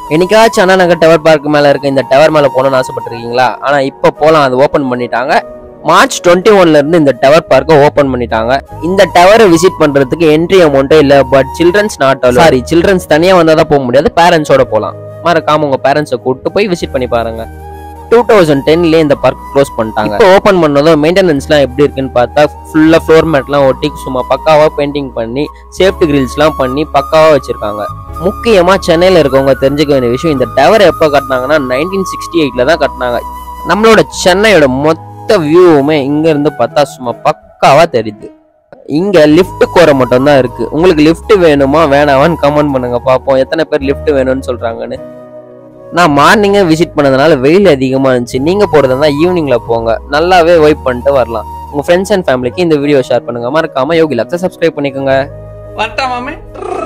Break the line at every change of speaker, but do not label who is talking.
என்னைக்காச்சும் அண்ணா நகர் tower park மேல இருக்க இந்த டவர் மேல போகணும்னு ஆசைப்பட்டிருக்கீங்களா ஆனா இப்போ போலாம் அது ஓபன் பண்ணிட்டாங்க மார்ச் டுவெண்ட்டி ஒன்ல இருந்து இந்த டவர் பார்க்கை ஓபன் பண்ணிட்டாங்க இந்த டவரை விசிட் பண்றதுக்கு என்ட்ரி அமௌண்ட்டே இல்ல but children's not sorry children's தனியா வந்தா தான் போக முடியாது பேரண்ட்ஸோட போலாம் மறக்காம உங்க பேரண்ட்ஸை கூட்டு போய் விசிட் பண்ணி பாருங்க டூ தௌசண்ட் டென்லேயே இந்த பார்க் க்ளோஸ் பண்ணிட்டாங்க இப்போ ஓப்பன் பண்ணதும் மெயின்டெனன்ஸ்லாம் எப்படி இருக்குன்னு பார்த்தா ஃபுல்லாக ஃப்ளோர் மேட்லாம் ஒட்டி சும்மா பக்காவாக பெயிண்டிங் பண்ணி சேஃப்டி கிரில்ஸ்லாம் பண்ணி பக்காவாக வச்சிருக்காங்க முக்கியமாக சென்னையில் இருக்கவங்க தெரிஞ்சுக்க வேண்டிய விஷயம் இந்த டவர் எப்போ கட்டினாங்கன்னா நைன்டீன் சிக்ஸ்டி எயிட்டில் தான் கட்டினாங்க நம்மளோட சென்னையோட மொத்த வியூவுமே இங்கேருந்து பார்த்தா சும்மா பக்காவாக தெரியுது இங்க லிஃப்ட் கோர மட்டும் தான் இருக்கு உங்களுக்கு லிஃப்ட் வேணுமா வேணாமான்னு கமெண்ட் பண்ணுங்க பார்ப்போம் எத்தனை பேர் லிஃப்ட் வேணும்னு சொல்றாங்கன்னு நான் மார்னிங்கே விசிட் பண்ணதுனால வெயில் அதிகமாக இருந்துச்சு நீங்கள் போகிறதா இருந்தால் ஈவினிங்கில் போங்க நல்லாவே வைப் பண்ணிட்டு வரலாம் உங்கள் ஃப்ரெண்ட்ஸ் அண்ட் ஃபேமிலிக்கு இந்த வீடியோ ஷேர் பண்ணுங்க மறக்காம யோகி லக்ஸை சப்ஸ்கிரைப் பண்ணிக்கோங்க
வரட்டா மாமே